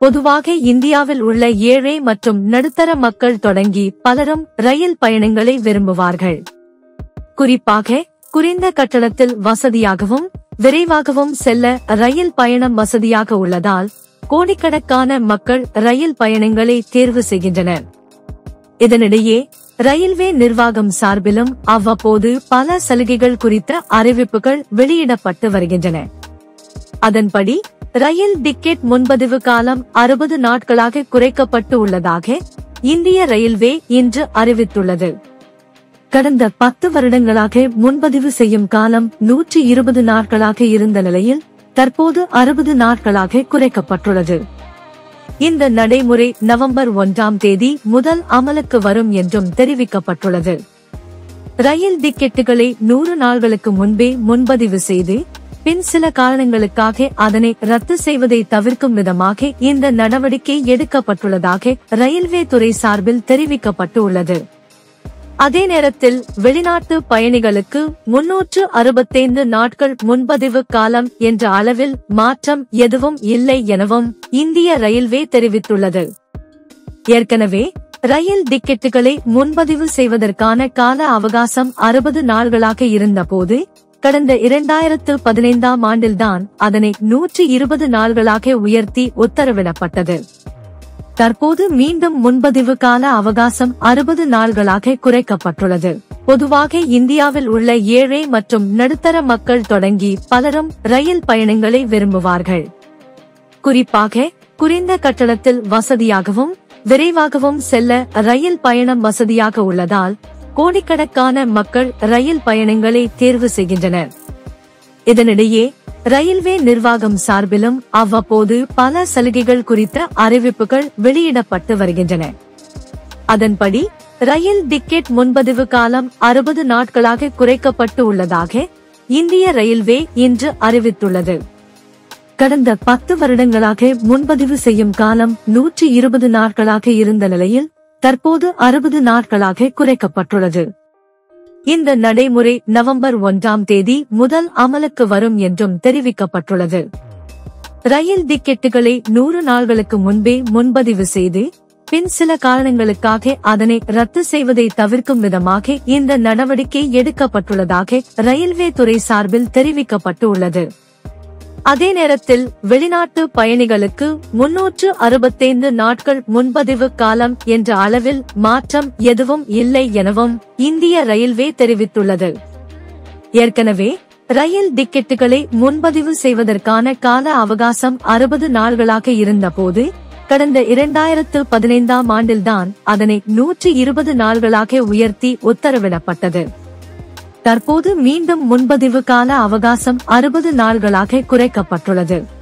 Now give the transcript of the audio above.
பொதுவாக இந்தியாவில் உள்ள ஏழை மற்றும் நடுத்தர மக்கள் தொடங்கி பலரும் ரயில் பயணங்களை விரும்புவார்கள் குறிப்பாக குறைந்த கட்டணத்தில் வசதியாகவும் விரைவாகவும் செல்ல ரயில் பயணம் வசதியாக உள்ளதால் கோடிக்கணக்கான மக்கள் ரயில் பயணங்களை தேர்வு செய்கின்றனர் இதனிடையே ரயில்வே நிர்வாகம் சார்பிலும் அவ்வப்போது பல சலுகைகள் குறித்த அறிவிப்புகள் வெளியிடப்பட்டு வருகின்றன அதன்படி ரயில் டிக்கெட் முன்பதிவு காலம் அறுபது நாட்களாக குறைக்கப்பட்டு உள்ளதாக இந்திய ரயில்வே இன்று அறிவித்துள்ளது கடந்த பத்து வருடங்களாக முன்பதிவு செய்யும் காலம் நூற்றி இருபது நாட்களாக இருந்த நிலையில் தற்போது அறுபது நாட்களாக குறைக்கப்பட்டுள்ளது இந்த நடைமுறை நவம்பர் ஒன்றாம் தேதி முதல் அமலுக்கு வரும் என்றும் தெரிவிக்கப்பட்டுள்ளது ரயில் டிக்கெட்டுகளை நூறு நாள்களுக்கு முன்பே முன்பதிவு செய்து பின் சில காரணங்களுக்காக அதனை ரத்து செய்வதை தவிர்க்கும் விதமாக இந்த நடவடிக்கை எடுக்கப்பட்டுள்ளதாக ரயில்வே துறை சார்பில் தெரிவிக்கப்பட்டு உள்ளது அதே நேரத்தில் வெளிநாட்டு பயணிகளுக்கு முன்னூற்று அறுபத்தைந்து நாட்கள் முன்பதிவு காலம் என்ற அளவில் மாற்றம் எதுவும் இல்லை எனவும் இந்திய ரயில்வே தெரிவித்துள்ளது ஏற்கனவே ரயில் டிக்கெட்டுகளை முன்பதிவு செய்வதற்கான கால அவகாசம் அறுபது நாள்களாக இருந்தபோது கடந்த இரண்டாயிரத்து பதினைந்தாம் ஆண்டில்தான் அதனை நூற்றி இருபது நாள்களாக உயர்த்தி உத்தரவிடப்பட்டது தற்போது மீண்டும் முன்பதிவு கால அவகாசம் அறுபது நாள்களாக குறைக்கப்பட்டுள்ளது பொதுவாக இந்தியாவில் உள்ள ஏழை மற்றும் நடுத்தர மக்கள் தொடங்கி பலரும் ரயில் பயணங்களை விரும்புவார்கள் குறிப்பாக குறைந்த கட்டணத்தில் வசதியாகவும் விரைவாகவும் செல்ல ரயில் பயணம் வசதியாக உள்ளதால் கோடிக்கணக்கான மக்கள் ரயில் பயணங்களை தேர்வு செய்கின்றனர் இதனிடையே ரயில்வே நிர்வாகம் சார்பிலும் அவ்வப்போது பல சலுகைகள் குறித்த அறிவிப்புகள் வெளியிடப்பட்டு வருகின்றன அதன்படி ரயில் டிக்கெட் முன்பதிவு காலம் அறுபது நாட்களாக குறைக்கப்பட்டு உள்ளதாக இந்திய ரயில்வே இன்று அறிவித்துள்ளது கடந்த பத்து வருடங்களாக முன்பதிவு செய்யும் காலம் நூற்றி இருபது நாட்களாக இருந்த நிலையில் தற்போது அறுபது நாட்களாக குறைக்கப்பட்டுள்ளது இந்த நடைமுறை நவம்பர் ஒன்றாம் தேதி முதல் அமலுக்கு வரும் என்றும் தெரிவிக்கப்பட்டுள்ளது ரயில் டிக்கெட்டுகளை நூறு நாள்களுக்கு முன்பே முன்பதிவு செய்து பின் சில காரணங்களுக்காக அதனை ரத்து செய்வதை தவிர்க்கும் விதமாக இந்த நடவடிக்கை எடுக்கப்பட்டுள்ளதாக ரயில்வே துறை சார்பில் தெரிவிக்கப்பட்டு உள்ளது அதே நேரத்தில் வெளிநாட்டு பயணிகளுக்கு முன்னூற்று அறுபத்தைந்து நாட்கள் முன்பதிவு காலம் என்ற அளவில் மாற்றம் எதுவும் இல்லை எனவும் இந்திய ரயில்வே தெரிவித்துள்ளது ஏற்கனவே ரயில் டிக்கெட்டுகளை முன்பதிவு செய்வதற்கான கால அவகாசம் அறுபது நாள்களாக இருந்தபோது கடந்த இரண்டாயிரத்து பதினைந்தாம் ஆண்டில்தான் அதனை நூற்றி இருபது நாள்களாக உயர்த்தி உத்தரவிடப்பட்டது தற்போது மீண்டும் முன்பதிவு கால அவகாசம் அறுபது நாள்களாக குறைக்கப்பட்டுள்ளது